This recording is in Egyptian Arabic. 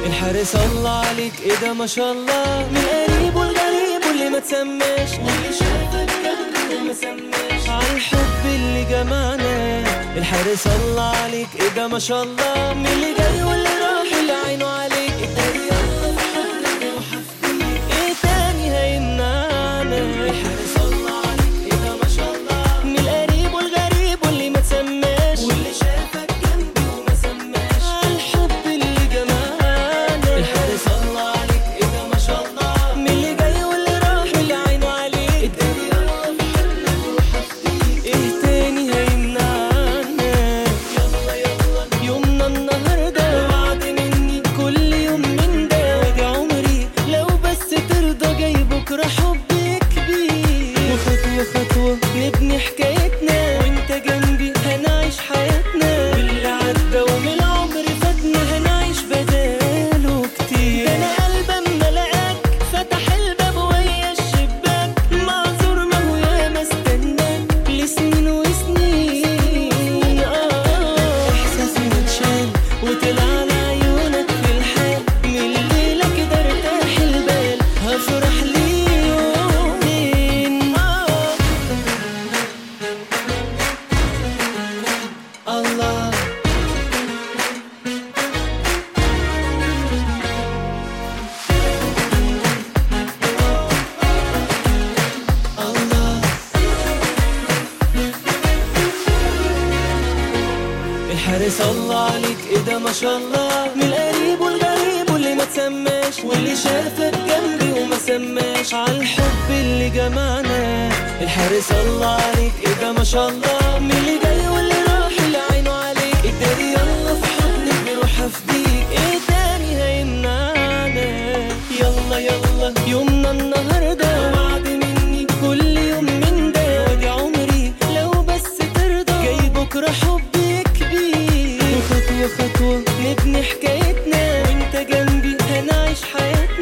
الحارس الله عليك ايه ده ما شاء الله من قريب والغريب واللي ما تسماش واللي شافك جنبي وما سماش عالحب اللي جمعنا الحارس الله عليك ايه ده ما شاء الله من اللي جاي واللي راح اللي عينه عليك اتاري يلا في حضنك وحفظيك ايه تاني هيمنعنا الحارس الله عليك ايه ده ما شاء الله من القريب والغريب واللي ما تسماش واللي شافك جنبي وما سماش الحب اللي جمعنا الحارس الله عليك ايه ده ما شاء الله من اللي جاي واللي راح واللي عينه عليك اداري يلا في حضنك وحفظيك ايه تاني هيمنعنا يلا يلا يومنا النهارده وعد مني كل يوم من ده وادي عمري لو بس ترضى جاي بكره حبي كبير وخطوه خطوه نبني حكايتنا وانت جنبي هنعيش حياتنا واللي عدى ومن العمر فاتنا هنعيش بداله كتير ده انا قلبي اما لقاك فتح الباب ويا الشباك معذور ما هو ياما استناك لسنين وسنين اه احساسي متشال وطلع على عيونك في الحال من الليله كده ارتاح البال هفرح لي يومين آه الله الله الحارس الله عليك ايه ده ما شاء الله من القريب والغريب واللي ما تسماش واللي شافك جنبي وما سماش عالحب اللي جمعنا الحارس الله عليك ايه ده ما شاء الله من اللي جاي واللي راح اللي عينه عليك اداري يلا في حضنك بروح افديك ايه تاني هيمنعنا يلا يلا يومنا النهارده وعد مني كل يوم من ده وادي عمري لو بس ترضى جاي بكره حبي كبير وخطوه خطوه نبني حكايتنا وانت جنبي هنعيش حياتنا